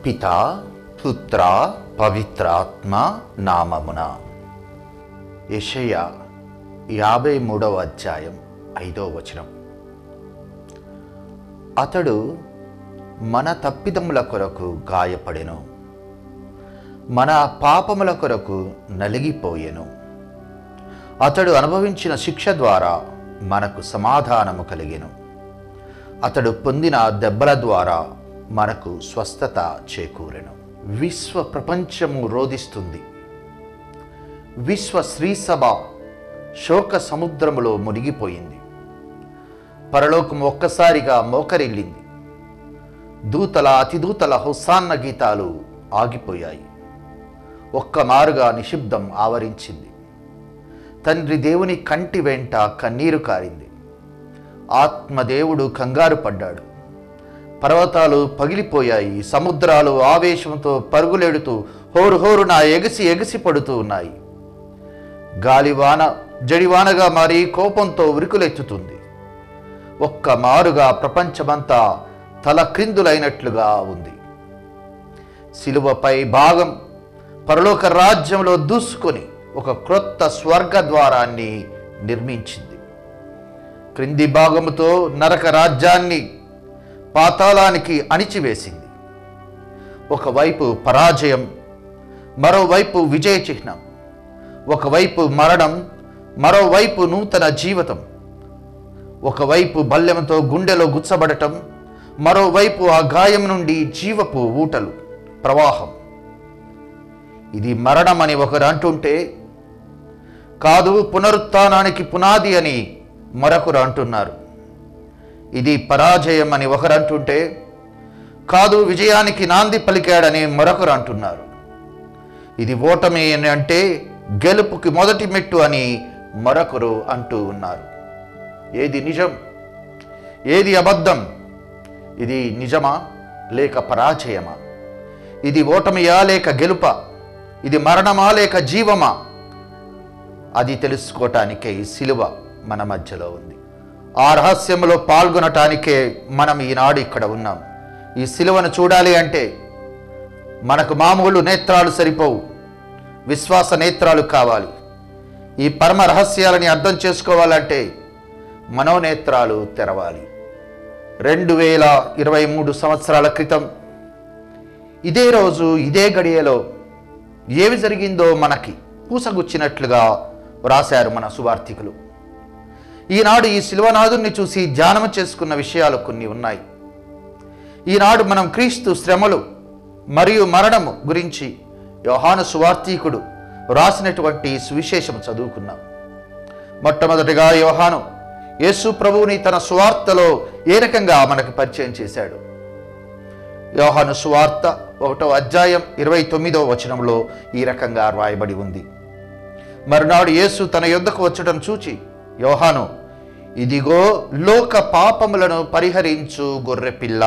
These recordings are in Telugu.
పిత పుత్ర పవిత్రాత్మ నామమున యెషయ యాభై మూడవ అధ్యాయం ఐదో వచనం అతడు మన తప్పిదముల కొరకు గాయపడెను మన పాపముల కొరకు నలిగిపోయెను అతడు అనుభవించిన శిక్ష ద్వారా మనకు సమాధానము కలిగెను అతడు పొందిన దెబ్బల ద్వారా మనకు స్వస్థత చేకూరెను విశ్వ ప్రపంచము రోధిస్తుంది విశ్వ శ్రీసభ శోక సముద్రములో మునిగిపోయింది పరలోకం ఒక్కసారిగా మోకరిల్లింది దూతల అతిదూతల హుస్సాన్న గీతాలు ఆగిపోయాయి ఒక్క మారుగా నిశ్శబ్దం ఆవరించింది తండ్రి దేవుని కంటి వెంట కన్నీరు కారింది ఆత్మదేవుడు కంగారు పడ్డాడు పర్వతాలు పగిలిపోయాయి సముద్రాలు ఆవేశంతో పరుగులెడుతూ హోరు హోరున ఎగసి ఎగసి పడుతూ ఉన్నాయి గాలివాన జడివానగా మారి కోపంతో ఉరుకులెత్తుతుంది ఒక్క మారుగా ప్రపంచమంతా తల క్రిందులైనట్లుగా ఉంది శిలువపై భాగం పరలోక రాజ్యంలో దూసుకొని ఒక క్రొత్త స్వర్గ ద్వారాన్ని నిర్మించింది క్రింది భాగముతో నరక రాజ్యాన్ని పాతాళానికి అణిచివేసింది ఒకవైపు పరాజయం మరోవైపు విజయ చిహ్నం ఒకవైపు మరణం మరోవైపు నూతన జీవితం ఒకవైపు బల్యంతో గుండెలో గుచ్చబడటం మరోవైపు ఆ గాయం నుండి జీవపు ఊటలు ప్రవాహం ఇది మరణం అని ఒకరు అంటుంటే కాదు పునరుత్థానానికి పునాది అని మరొకరు అంటున్నారు ఇది పరాజయం అని ఒకరు అంటుంటే కాదు విజయానికి నాంది పలికాడని మరొకరు అంటున్నారు ఇది ఓటమి అని అంటే గెలుపుకి మొదటి మెట్టు అని మరొకరు అంటూ ఉన్నారు ఏది నిజం ఏది అబద్ధం ఇది నిజమా లేక పరాజయమా ఇది ఓటమియా లేక గెలుప ఇది మరణమా లేక జీవమా అది తెలుసుకోవటానికే ఈ సిలువ మన మధ్యలో ఉంది ఆ రహస్యంలో పాల్గొనటానికే మనం ఈనాడు ఇక్కడ ఉన్నాం ఈ సిలువను చూడాలి అంటే మనకు మామూలు నేత్రాలు సరిపోవు విశ్వాస నేత్రాలు కావాలి ఈ పరమ రహస్యాలని అర్థం చేసుకోవాలంటే మనోనేత్రాలు తెరవాలి రెండు వేల ఇరవై మూడు సంవత్సరాల క్రితం ఇదే రోజు ఇదే గడియలో ఏమి జరిగిందో మనకి పూసగుచ్చినట్లుగా వ్రాశారు మన సువార్థికులు ఈనాడు ఈ శిల్వనాథుని చూసి ధ్యానం చేసుకున్న విషయాలు కొన్ని ఉన్నాయి ఈనాడు మనం క్రీస్తు శ్రమలు మరియు మరణము గురించి యోహాను సువార్థికుడు వ్రాసినటువంటి సువిశేషం చదువుకున్నాం మొట్టమొదటిగా యోహాను యేసు ప్రభువుని తన సువార్తలో ఏ రకంగా మనకు పరిచయం చేశాడు యోహాను సువార్త ఒకటో అధ్యాయం ఇరవై తొమ్మిదో వచనంలో ఈ రకంగా రాయబడి ఉంది మరునాడు యేసు తన యొద్దకు వచ్చటం చూచి యోహాను ఇదిగో లోక పాపములను పరిహరించు గొర్రెపిల్ల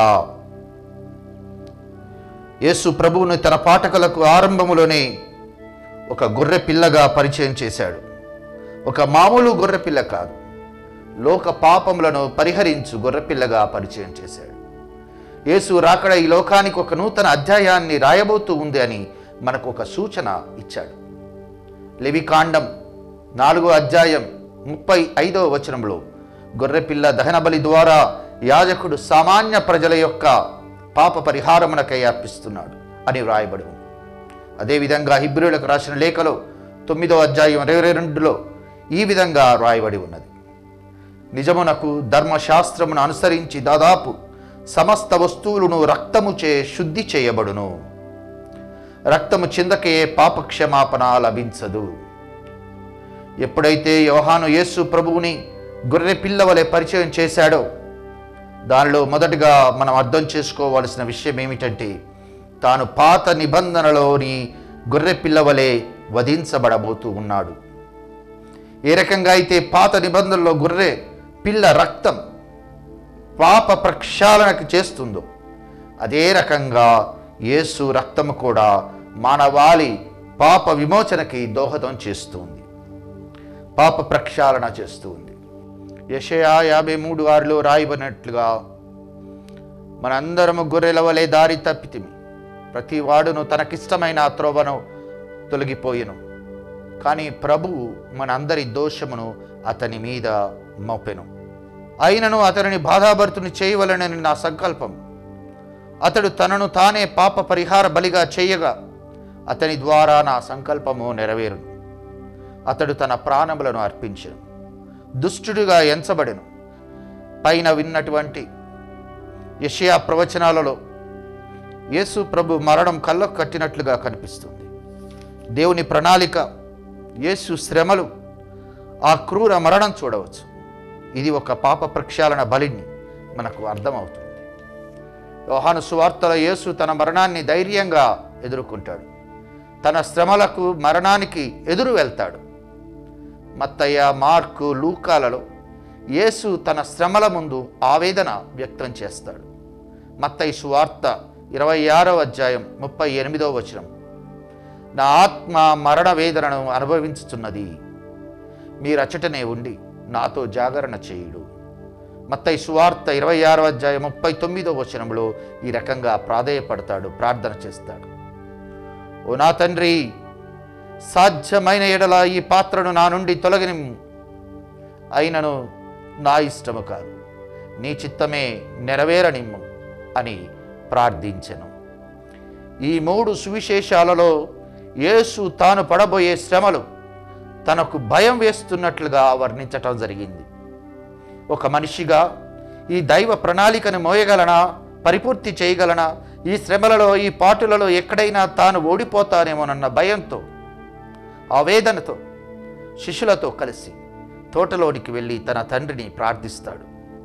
యేసు ప్రభువును తన పాఠకులకు ఆరంభములోనే ఒక గొర్రె పిల్లగా పరిచయం చేశాడు ఒక మామూలు గొర్రెపిల్ల కాదు లోక పాపములను పరిహరించు గొర్రెపిల్లగా పరిచయం చేశాడు యేసు రాకడ ఈ లోకానికి ఒక నూతన అధ్యాయాన్ని రాయబోతూ ఉంది అని మనకు ఒక సూచన ఇచ్చాడు లెవికాండం నాలుగో అధ్యాయం ముప్పై ఐదవ వచనంలో గొర్రెపిల్ల దహన బలి ద్వారా యాజకుడు సామాన్య ప్రజల యొక్క పాప పరిహారమునకై అర్పిస్తున్నాడు అని వ్రాయబడి ఉంది అదేవిధంగా హిబ్రిలకు రాసిన లేఖలో తొమ్మిదో అధ్యాయం ఇరవై రెండులో ఈ విధంగా రాయబడి ఉన్నది నిజమునకు ధర్మశాస్త్రమును అనుసరించి దాదాపు సమస్త వస్తువులను రక్తముచే శుద్ధి చేయబడును రక్తము చిందకే పాప క్షమాపణ లభించదు ఎప్పుడైతే యోహాను యేసు ప్రభువుని గొర్రె పిల్ల వలె పరిచయం చేశాడో దానిలో మొదటగా మనం అర్థం చేసుకోవాల్సిన విషయం ఏమిటంటే తాను పాత నిబంధనలోని గొర్రె పిల్ల వలె వధించబడబోతూ ఉన్నాడు ఏ రకంగా అయితే పాత నిబంధనలో గొర్రె పిల్ల రక్తం పాప ప్రక్షాళనకు చేస్తుందో అదే రకంగా యేసు రక్తము కూడా మానవాళి పాప విమోచనకి దోహదం చేస్తుంది పాప ప్రక్షాళన చేస్తుంది యషయా యాభై మూడు ఆరులో రాయబడినట్లుగా మనందరము గొర్రెల వలె దారి తప్పితిమి ప్రతి వాడును తనకిష్టమైన ఆ త్రోవను తొలగిపోయెను కానీ ప్రభువు మనందరి దోషమును అతని మీద మోపెను అయినను అతనిని బాధాభర్తుని చేయవలనని నా సంకల్పం అతడు తనను తానే పాప పరిహార బలిగా చేయగా అతని ద్వారా నా సంకల్పము నెరవేరును అతడు తన ప్రాణములను అర్పించెను దుష్టుడిగా ఎంచబడెను పైన విన్నటువంటి యషయా ప్రవచనాలలో యేసు ప్రభు మరణం కళ్ళకు కట్టినట్లుగా కనిపిస్తుంది దేవుని ప్రణాళిక యేసు శ్రమలు ఆ క్రూర మరణం చూడవచ్చు ఇది ఒక పాప ప్రక్షాళన బలిని మనకు అర్థమవుతుంది యోహాను సువార్తల యేసు తన మరణాన్ని ధైర్యంగా ఎదుర్కొంటాడు తన శ్రమలకు మరణానికి ఎదురు వెళ్తాడు మత్తయ్య మార్కు లూకాలలో యేసు తన శ్రమల ముందు ఆవేదన వ్యక్తం చేస్తాడు మత్తయి సువార్త ఇరవై ఆరో అధ్యాయం ముప్పై ఎనిమిదో వచనం నా ఆత్మ మరణ వేదనను అనుభవించుతున్నది మీరచటనే ఉండి నాతో జాగరణ చేయుడు మత్తయి సువార్త ఇరవై ఆరో అధ్యాయం ముప్పై తొమ్మిదో వచనంలో ఈ రకంగా ప్రాధేయపడతాడు ప్రార్థన చేస్తాడు ఓ నా తండ్రి సాధ్యమైన ఎడల ఈ పాత్రను నా నుండి తొలగినిమ్ము అయినను నా ఇష్టము కాదు నీ చిత్తమే నెరవేరనిమ్ము అని ప్రార్థించెను ఈ మూడు సువిశేషాలలో యేసు తాను పడబోయే శ్రమలు తనకు భయం వేస్తున్నట్లుగా వర్ణించటం జరిగింది ఒక మనిషిగా ఈ దైవ ప్రణాళికను మోయగలనా పరిపూర్తి చేయగలనా ఈ శ్రమలలో ఈ పాటులలో ఎక్కడైనా తాను ఓడిపోతానేమోనన్న భయంతో ఆవేదనతో శిష్యులతో కలిసి తోటలోనికి వెళ్ళి తన తండ్రిని ప్రార్థిస్తాడు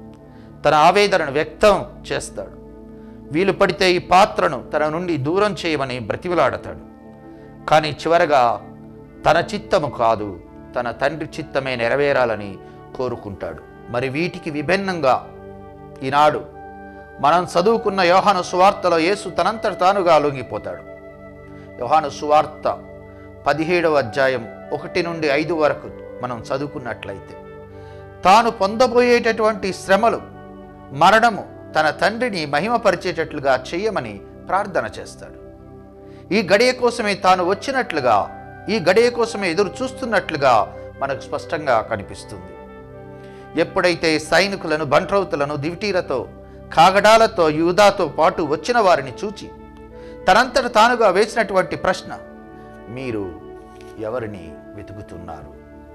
తన ఆవేదనను వ్యక్తం చేస్తాడు వీలు పడితే ఈ పాత్రను తన నుండి దూరం చేయమని బ్రతిమలాడతాడు కానీ చివరగా తన చిత్తము కాదు తన తండ్రి చిత్తమే నెరవేరాలని కోరుకుంటాడు మరి వీటికి విభిన్నంగా ఈనాడు మనం చదువుకున్న యోహాను సువార్తలో యేసు తనంతట తానుగా లొంగిపోతాడు యోహాను సువార్త పదిహేడవ అధ్యాయం ఒకటి నుండి ఐదు వరకు మనం చదువుకున్నట్లయితే తాను పొందబోయేటటువంటి శ్రమలు మరణము తన తండ్రిని మహిమపరిచేటట్లుగా చేయమని ప్రార్థన చేస్తాడు ఈ గడియ కోసమే తాను వచ్చినట్లుగా ఈ గడియ కోసమే ఎదురు చూస్తున్నట్లుగా మనకు స్పష్టంగా కనిపిస్తుంది ఎప్పుడైతే సైనికులను బంట్రౌతులను దివిటీలతో కాగడాలతో యూదాతో పాటు వచ్చిన వారిని చూచి తనంతట తానుగా వేసినటువంటి ప్రశ్న మీరు ఎవరిని వెతుకుతున్నారు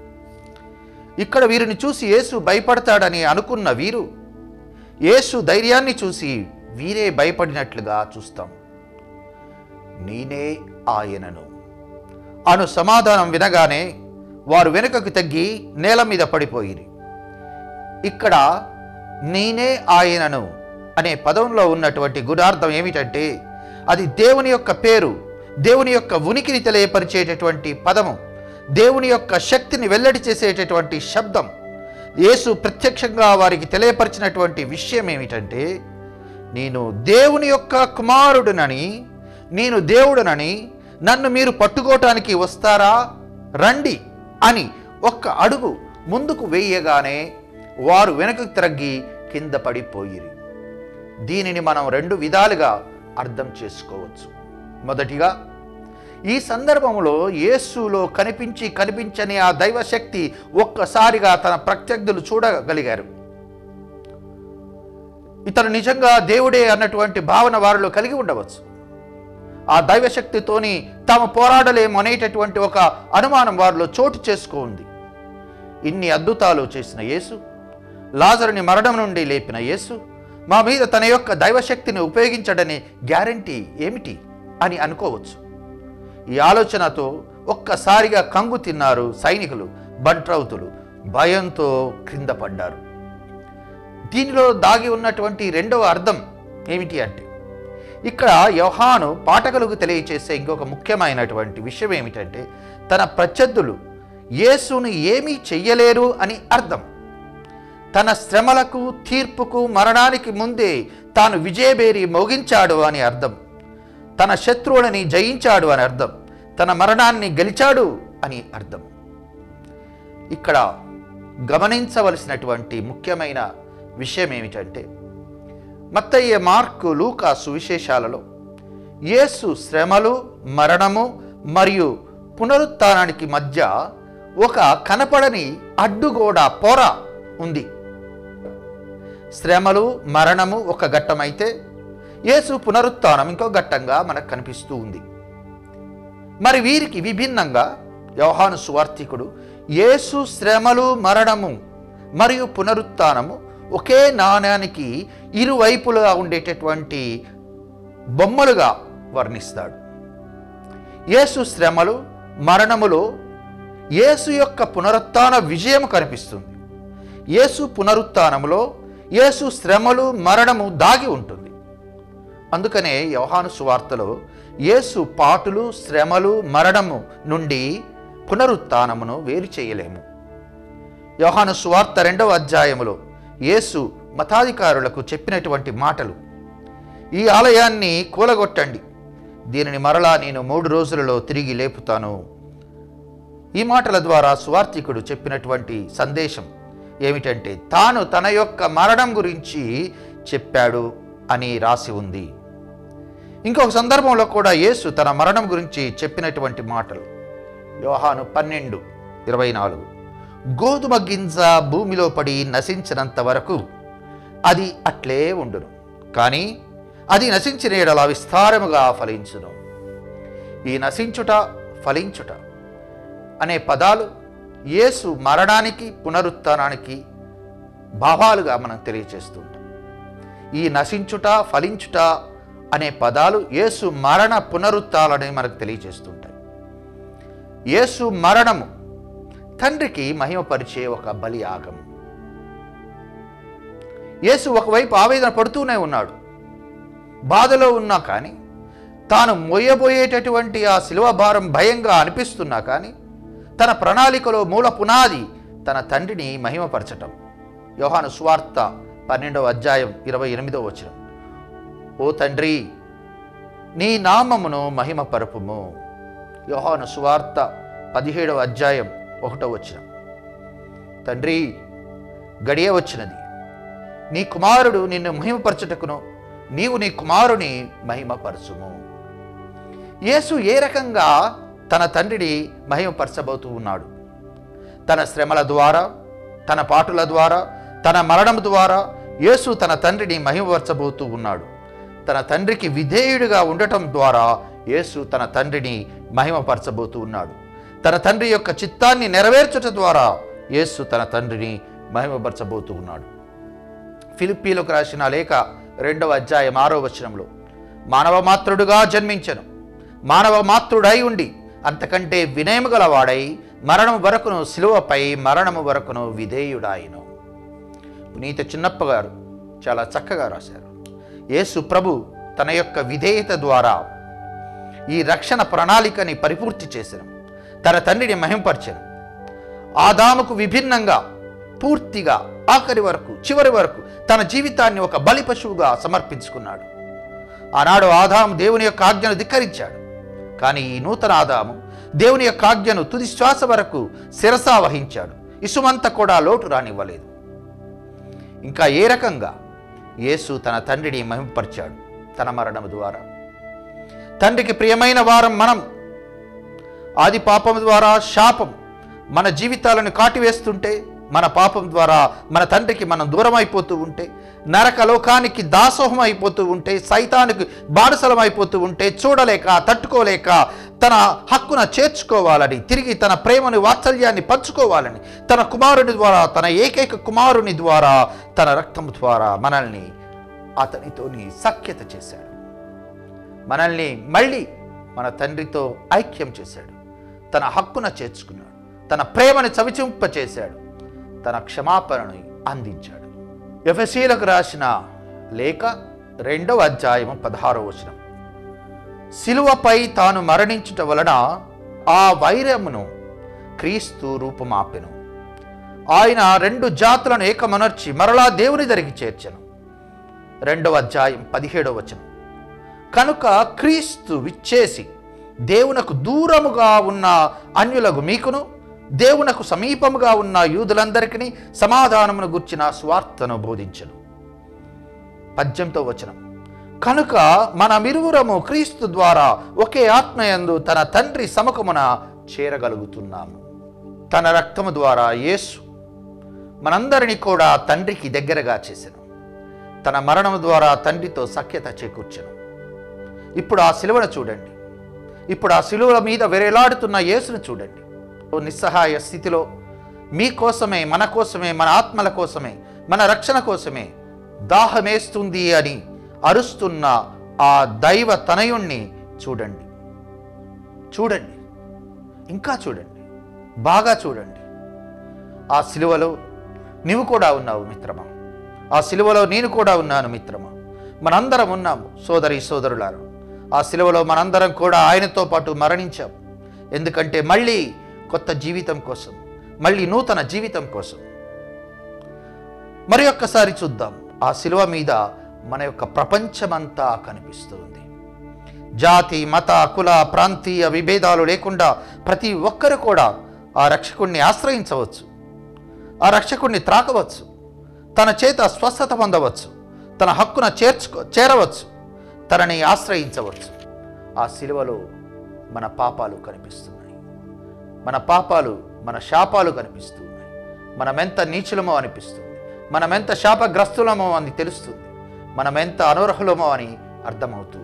ఇక్కడ వీరిని చూసి యేసు భయపడతాడని అనుకున్న వీరు యేసు ధైర్యాన్ని చూసి వీరే భయపడినట్లుగా చూస్తాం నేనే ఆయనను అను సమాధానం వినగానే వారు వెనుకకు తగ్గి నేల మీద పడిపోయిరి ఇక్కడ నేనే ఆయనను అనే పదంలో ఉన్నటువంటి గుణార్థం ఏమిటంటే అది దేవుని యొక్క పేరు దేవుని యొక్క ఉనికిని తెలియపరిచేటటువంటి పదము దేవుని యొక్క శక్తిని వెల్లడి చేసేటటువంటి శబ్దం యేసు ప్రత్యక్షంగా వారికి తెలియపరిచినటువంటి విషయం ఏమిటంటే నేను దేవుని యొక్క కుమారుడునని నేను దేవుడునని నన్ను మీరు పట్టుకోవటానికి వస్తారా రండి అని ఒక్క అడుగు ముందుకు వేయగానే వారు వెనక్కి తిరగి కింద పడిపోయిరి దీనిని మనం రెండు విధాలుగా అర్థం చేసుకోవచ్చు మొదటిగా ఈ సందర్భంలో యేసులో కనిపించి కనిపించని ఆ దైవశక్తి ఒక్కసారిగా తన ప్రత్యర్థులు చూడగలిగారు ఇతను నిజంగా దేవుడే అన్నటువంటి భావన వారిలో కలిగి ఉండవచ్చు ఆ దైవశక్తితోని తాము పోరాడలేము అనేటటువంటి ఒక అనుమానం వారిలో చోటు చేసుకోంది ఇన్ని అద్భుతాలు చేసిన యేసు లాజరుని మరణం నుండి లేపిన యేసు మా మీద తన యొక్క దైవశక్తిని ఉపయోగించడని గ్యారంటీ ఏమిటి అని అనుకోవచ్చు ఈ ఆలోచనతో ఒక్కసారిగా కంగు తిన్నారు సైనికులు బంట్రౌతులు భయంతో క్రింద పడ్డారు దీనిలో దాగి ఉన్నటువంటి రెండవ అర్థం ఏమిటి అంటే ఇక్కడ యోహాను పాఠకులకు తెలియచేసే ఇంకొక ముఖ్యమైనటువంటి విషయం ఏమిటంటే తన ప్రత్యర్థులు యేసును ఏమీ చెయ్యలేరు అని అర్థం తన శ్రమలకు తీర్పుకు మరణానికి ముందే తాను విజయబేరి మోగించాడు అని అర్థం తన శత్రువులని జయించాడు అని అర్థం తన మరణాన్ని గెలిచాడు అని అర్థం ఇక్కడ గమనించవలసినటువంటి ముఖ్యమైన విషయం ఏమిటంటే మత్తయ్య మార్కు లూకా సువిశేషాలలో యేసు శ్రమలు మరణము మరియు పునరుత్థానానికి మధ్య ఒక కనపడని అడ్డుగోడ పొర ఉంది శ్రమలు మరణము ఒక ఘట్టమైతే యేసు పునరుత్థానం ఇంకో ఘట్టంగా మనకు కనిపిస్తూ ఉంది మరి వీరికి విభిన్నంగా యోహాను సువార్థికుడు యేసు శ్రమలు మరణము మరియు పునరుత్థానము ఒకే నాణ్యానికి ఇరువైపులుగా ఉండేటటువంటి బొమ్మలుగా వర్ణిస్తాడు యేసు శ్రమలు మరణములో యేసు యొక్క పునరుత్థాన విజయం కనిపిస్తుంది యేసు పునరుత్థానములో యేసు శ్రమలు మరణము దాగి ఉంటుంది అందుకనే యోహాను సువార్తలో యేసు పాటులు శ్రమలు మరణము నుండి పునరుత్థానమును వేరు చేయలేము యోహాను సువార్త రెండవ అధ్యాయములో యేసు మతాధికారులకు చెప్పినటువంటి మాటలు ఈ ఆలయాన్ని కూలగొట్టండి దీనిని మరలా నేను మూడు రోజులలో తిరిగి లేపుతాను ఈ మాటల ద్వారా సువార్థికుడు చెప్పినటువంటి సందేశం ఏమిటంటే తాను తన యొక్క మరణం గురించి చెప్పాడు అని రాసి ఉంది ఇంకొక సందర్భంలో కూడా యేసు తన మరణం గురించి చెప్పినటువంటి మాటలు యోహాను పన్నెండు ఇరవై నాలుగు గోధుమ గింజ భూమిలో పడి నశించినంత వరకు అది అట్లే ఉండును కానీ అది నశించిన ఎడల విస్తారముగా ఫలించును ఈ నశించుట ఫలించుట అనే పదాలు యేసు మరణానికి పునరుత్థానానికి భావాలుగా మనం తెలియచేస్తుంటాం ఈ నశించుట ఫలించుట అనే పదాలు యేసు మరణ పునరుత్థాలని మనకు తెలియజేస్తుంటాయి యేసు మరణము తండ్రికి మహిమపరిచే ఒక బలి యాగము యేసు ఒకవైపు ఆవేదన పడుతూనే ఉన్నాడు బాధలో ఉన్నా కానీ తాను మొయ్యబోయేటటువంటి ఆ శిలువ భారం భయంగా అనిపిస్తున్నా కానీ తన ప్రణాళికలో మూల పునాది తన తండ్రిని మహిమపరచటం యోహాను స్వార్త పన్నెండవ అధ్యాయం ఇరవై ఎనిమిదవ వచనం ఓ తండ్రి నీ నామమును మహిమపరపుము యోహాను సువార్త పదిహేడవ అధ్యాయం ఒకటో వచనం తండ్రి గడియ వచ్చినది నీ కుమారుడు నిన్ను మహిమపరచుటకును నీవు నీ కుమారుని మహిమపరచుము యేసు ఏ రకంగా తన తండ్రిని మహిమపరచబోతూ ఉన్నాడు తన శ్రమల ద్వారా తన పాటుల ద్వారా తన మరణం ద్వారా యేసు తన తండ్రిని మహిమపరచబోతూ ఉన్నాడు తన తండ్రికి విధేయుడిగా ఉండటం ద్వారా యేసు తన తండ్రిని మహిమపరచబోతూ ఉన్నాడు తన తండ్రి యొక్క చిత్తాన్ని నెరవేర్చుట ద్వారా యేసు తన తండ్రిని మహిమపరచబోతూ ఉన్నాడు ఫిలిప్పీలకు రాసిన లేఖ రెండవ అధ్యాయం ఆరో వచనంలో మానవ మాత్రుడుగా జన్మించను మానవ మాత్రుడై ఉండి అంతకంటే వినయము గలవాడై మరణము వరకును శిలువపై మరణము వరకును విధేయుడాయిను పునీత చిన్నప్ప గారు చాలా చక్కగా రాశారు యేసు ప్రభు తన యొక్క విధేయత ద్వారా ఈ రక్షణ ప్రణాళికని పరిపూర్తి చేశాను తన తండ్రిని మహింపరిచాను ఆదాముకు విభిన్నంగా పూర్తిగా ఆఖరి వరకు చివరి వరకు తన జీవితాన్ని ఒక బలి పశువుగా సమర్పించుకున్నాడు ఆనాడు ఆదాము దేవుని యొక్క ఆజ్ఞను ధిక్కరించాడు కానీ ఈ నూతన ఆదాము దేవుని యొక్క ఆజ్ఞను తుది శ్వాస వరకు శిరసా వహించాడు ఇసుమంత కూడా లోటు రానివ్వలేదు ఇంకా ఏ రకంగా యేసు తన తండ్రిని మహింపరిచాడు తన మరణం ద్వారా తండ్రికి ప్రియమైన వారం మనం ఆది పాపం ద్వారా శాపం మన జీవితాలను కాటివేస్తుంటే మన పాపం ద్వారా మన తండ్రికి మనం దూరం అయిపోతూ ఉంటే నరక లోకానికి దాసోహం అయిపోతూ ఉంటే సైతానికి బానిసలం అయిపోతూ ఉంటే చూడలేక తట్టుకోలేక తన హక్కున చేర్చుకోవాలని తిరిగి తన ప్రేమని వాత్సల్యాన్ని పంచుకోవాలని తన కుమారుని ద్వారా తన ఏకైక కుమారుని ద్వారా తన రక్తం ద్వారా మనల్ని అతనితోని సఖ్యత చేశాడు మనల్ని మళ్ళీ మన తండ్రితో ఐక్యం చేశాడు తన హక్కున చేర్చుకున్నాడు తన ప్రేమని చవిచింపచేశాడు తన క్షమాపణను అందించాడు ఎఫసీలకు రాసిన లేఖ రెండవ అధ్యాయము పదహారవ వచనం శిలువపై తాను మరణించుట వలన ఆ వైరమును క్రీస్తు రూపమాపెను ఆయన రెండు జాతులను ఏకమనర్చి మరలా దేవుని దరికి చేర్చెను రెండవ అధ్యాయం పదిహేడవ వచనం కనుక క్రీస్తు విచ్చేసి దేవునకు దూరముగా ఉన్న అన్యులకు మీకును దేవునకు సమీపముగా ఉన్న యూదులందరికీ సమాధానమును గుర్చిన స్వార్థను బోధించను పద్యంతో వచనం కనుక మనమిరువురము క్రీస్తు ద్వారా ఒకే ఆత్మయందు తన తండ్రి సముఖమున చేరగలుగుతున్నాము తన రక్తము ద్వారా యేసు మనందరినీ కూడా తండ్రికి దగ్గరగా చేసెను తన మరణము ద్వారా తండ్రితో సఖ్యత చేకూర్చెను ఇప్పుడు ఆ సిలువను చూడండి ఇప్పుడు ఆ సిలువల మీద వెరేలాడుతున్న యేసును చూడండి ఓ నిస్సహాయ స్థితిలో మీకోసమే మన కోసమే మన ఆత్మల కోసమే మన రక్షణ కోసమే దాహమేస్తుంది అని అరుస్తున్న ఆ దైవ తనయుణ్ణి చూడండి చూడండి ఇంకా చూడండి బాగా చూడండి ఆ సిలువలో నీవు కూడా ఉన్నావు మిత్రమా ఆ సిలువలో నేను కూడా ఉన్నాను మిత్రమా మనందరం ఉన్నాము సోదరి సోదరులారు ఆ సిలువలో మనందరం కూడా ఆయనతో పాటు మరణించాం ఎందుకంటే మళ్ళీ కొత్త జీవితం కోసం మళ్ళీ నూతన జీవితం కోసం మరి ఒక్కసారి చూద్దాం ఆ సిలువ మీద మన యొక్క ప్రపంచమంతా కనిపిస్తుంది జాతి మత కుల ప్రాంతీయ విభేదాలు లేకుండా ప్రతి ఒక్కరు కూడా ఆ రక్షకుణ్ణి ఆశ్రయించవచ్చు ఆ రక్షకుణ్ణి త్రాకవచ్చు తన చేత స్వస్థత పొందవచ్చు తన హక్కున చేర్చుకో చేరవచ్చు తనని ఆశ్రయించవచ్చు ఆ సిలువలో మన పాపాలు కనిపిస్తున్నాయి మన పాపాలు మన శాపాలు కనిపిస్తున్నాయి మనమెంత నీచులమో అనిపిస్తుంది మనమెంత శాపగ్రస్తులమో అని తెలుస్తుంది మనమెంత అనర్హులమో అని అర్థమవుతుంది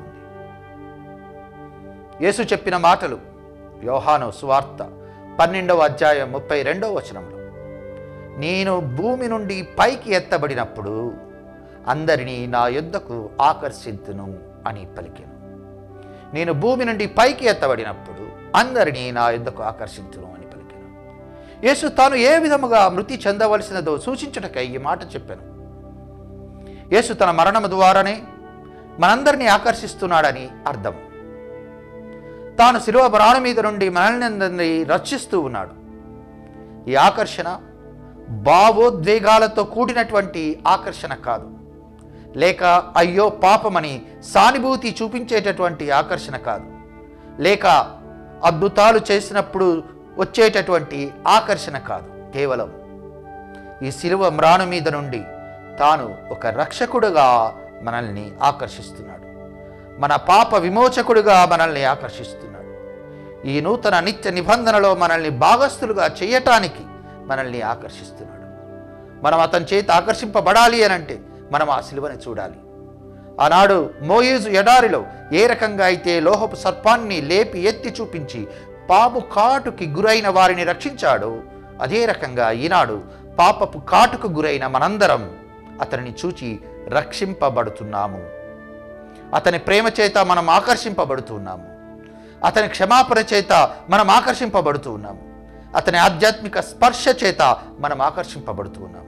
యేసు చెప్పిన మాటలు యోహాను సువార్త పన్నెండవ అధ్యాయం ముప్పై రెండవ వచనంలో నేను భూమి నుండి పైకి ఎత్తబడినప్పుడు అందరినీ నా యొద్దకు ఆకర్షింతును అని పలికాను నేను భూమి నుండి పైకి ఎత్తబడినప్పుడు అందరినీ నా యొద్దకు ఆకర్షించును అని పలికాను యేసు తాను ఏ విధముగా మృతి చెందవలసినదో సూచించుటకై ఈ మాట చెప్పాను యేసు తన మరణము ద్వారానే మనందరినీ ఆకర్షిస్తున్నాడని అర్థం తాను శిలువ ప్రాణం మీద నుండి మనల్ని అందరినీ రక్షిస్తూ ఉన్నాడు ఈ ఆకర్షణ భావోద్వేగాలతో కూడినటువంటి ఆకర్షణ కాదు లేక అయ్యో పాపమని సానుభూతి చూపించేటటువంటి ఆకర్షణ కాదు లేక అద్భుతాలు చేసినప్పుడు వచ్చేటటువంటి ఆకర్షణ కాదు కేవలం ఈ శిలువ మ్రాను మీద నుండి తాను ఒక రక్షకుడుగా మనల్ని ఆకర్షిస్తున్నాడు మన పాప విమోచకుడుగా మనల్ని ఆకర్షిస్తున్నాడు ఈ నూతన నిత్య నిబంధనలో మనల్ని భాగస్థులుగా చేయటానికి మనల్ని ఆకర్షిస్తున్నాడు మనం అతని చేత ఆకర్షింపబడాలి అని అంటే మనం ఆ సిలువని చూడాలి ఆనాడు మోయేజు ఎడారిలో ఏ రకంగా అయితే లోహపు సర్పాన్ని లేపి ఎత్తి చూపించి పాపు కాటుకి గురైన వారిని రక్షించాడో అదే రకంగా ఈనాడు పాపపు కాటుకు గురైన మనందరం అతనిని చూచి రక్షింపబడుతున్నాము అతని ప్రేమ చేత మనం ఆకర్షింపబడుతున్నాము అతని క్షమాపణ చేత మనం ఆకర్షింపబడుతూ ఉన్నాము అతని ఆధ్యాత్మిక స్పర్శ చేత మనం ఆకర్షింపబడుతూ ఉన్నాము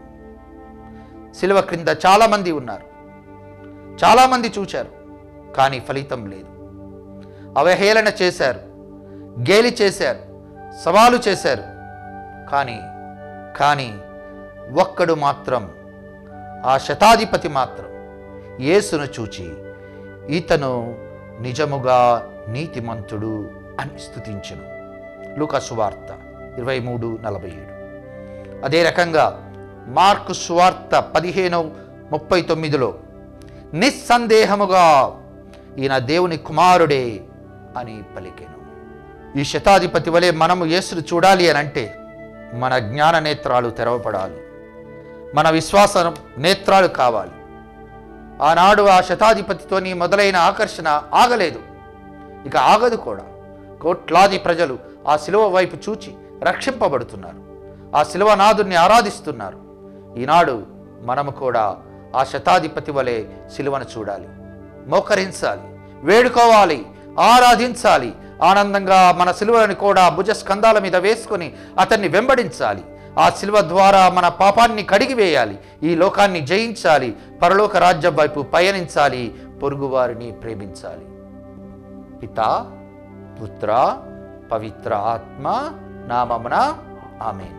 శిలువ క్రింద చాలామంది ఉన్నారు చాలామంది చూశారు కానీ ఫలితం లేదు అవహేళన చేశారు గేలి చేశారు సవాలు చేశారు కానీ కానీ ఒక్కడు మాత్రం ఆ శతాధిపతి మాత్రం యేసును చూచి ఇతను నిజముగా నీతిమంతుడు అని స్తుతించును లూకా సువార్త ఇరవై మూడు నలభై ఏడు అదే రకంగా మార్కు సువార్త పదిహేను ముప్పై తొమ్మిదిలో నిస్సందేహముగా ఈయన దేవుని కుమారుడే అని పలికెను ఈ శతాధిపతి వలె మనము యేసును చూడాలి అని అంటే మన జ్ఞాన నేత్రాలు తెరవపడాలి మన విశ్వాస నేత్రాలు కావాలి ఆనాడు ఆ శతాధిపతితోని మొదలైన ఆకర్షణ ఆగలేదు ఇక ఆగదు కూడా కోట్లాది ప్రజలు ఆ శిలువ వైపు చూచి రక్షింపబడుతున్నారు ఆ శిలువనాథుని ఆరాధిస్తున్నారు ఈనాడు మనము కూడా ఆ శతాధిపతి వలె శిలువను చూడాలి మోకరించాలి వేడుకోవాలి ఆరాధించాలి ఆనందంగా మన శిలువని కూడా భుజస్కంధాల మీద వేసుకొని అతన్ని వెంబడించాలి ఆ శిలువ ద్వారా మన పాపాన్ని కడిగివేయాలి ఈ లోకాన్ని జయించాలి పరలోక రాజ్యం వైపు పయనించాలి పొరుగువారిని ప్రేమించాలి పితా పుత్ర పవిత్ర ఆత్మ నామమున ఆమెన్